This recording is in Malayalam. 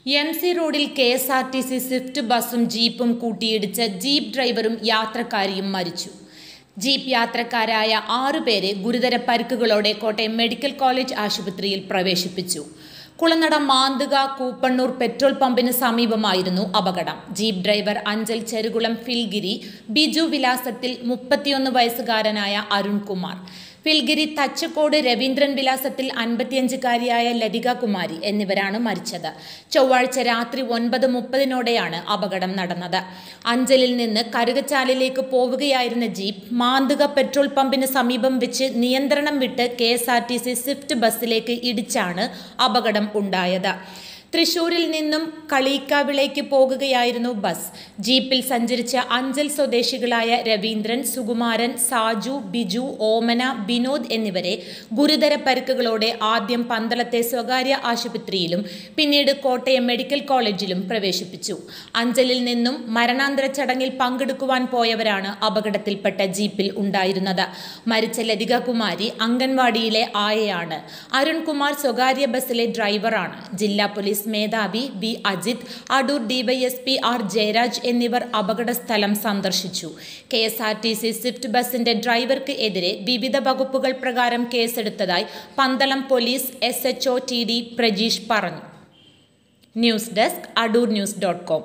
എം സി റോഡിൽ K S R T C swift ബസും ജീപ്പും കൂട്ടിയിടിച്ച് ജീപ്പ് ഡ്രൈവറും യാത്രക്കാരിയും മരിച്ചു ജീപ്പ് യാത്രക്കാരായ ആറുപേരെ ഗുരുതര പരിക്കുകളോടെ കോട്ടയം മെഡിക്കൽ കോളേജ് ആശുപത്രിയിൽ പ്രവേശിപ്പിച്ചു കുളനട മാന്തുക കൂപ്പണ്ണൂർ പെട്രോൾ പമ്പിന് സമീപമായിരുന്നു അപകടം ജീപ്പ് ഡ്രൈവർ അഞ്ചൽ ചെറുകുളം ഫിൽഗിരി ബിജു വിലാസത്തിൽ മുപ്പത്തിയൊന്ന് വയസ്സുകാരനായ അരുൺകുമാർ ഫിൽഗിരി തച്ചക്കോട് രവീന്ദ്രൻ വിലാസത്തിൽ അൻപത്തിയഞ്ചുകാരിയായ ലതിക കുമാരി എന്നിവരാണ് മരിച്ചത് ചൊവ്വാഴ്ച രാത്രി ഒൻപത് മുപ്പതിനോടെയാണ് അപകടം നടന്നത് അഞ്ചലിൽ നിന്ന് കറുകച്ചാലിലേക്ക് പോവുകയായിരുന്ന ജീപ്പ് മാന്തുക പെട്രോൾ പമ്പിന് സമീപം വെച്ച് നിയന്ത്രണം വിട്ട് K S R T C swift ബസ്സിലേക്ക് ഇടിച്ചാണ് അപകടം ഉണ്ടായത് തൃശൂരിൽ നിന്നും കളീക്കാവിളേക്ക് പോകുകയായിരുന്നു ബസ് ജീപ്പിൽ സഞ്ചരിച്ച അഞ്ചൽ സ്വദേശികളായ രവീന്ദ്രൻ സുകുമാരൻ സാജു ബിജു ഓമന ബിനോദ് എന്നിവരെ ഗുരുതര പരിക്കുകളോടെ ആദ്യം പന്തളത്തെ സ്വകാര്യ ആശുപത്രിയിലും പിന്നീട് കോട്ടയം മെഡിക്കൽ കോളേജിലും പ്രവേശിപ്പിച്ചു അഞ്ചലിൽ നിന്നും മരണാന്തര ചടങ്ങിൽ പങ്കെടുക്കുവാൻ പോയവരാണ് അപകടത്തിൽപ്പെട്ട ജീപ്പിൽ ഉണ്ടായിരുന്നത് മരിച്ച ലതിക കുമാരി അംഗൻവാടിയിലെ ആയയാണ് അരുൺകുമാർ സ്വകാര്യ ബസ്സിലെ ഡ്രൈവറാണ് ജില്ലാ പോലീസ് മേധാവി B Ajith Adoor DYSP R Jayaraj എന്നിവർ അപകട സ്ഥലം സന്ദർശിച്ചു K S R T C swift ബസിന്റെ ഡ്രൈവർക്ക് എതിരെ വിവിധ വകുപ്പുകൾ പ്രകാരം കേസെടുത്തതായി Pandalam police S H O T D Prajeesh പറഞ്ഞു news desk Adoor news dot com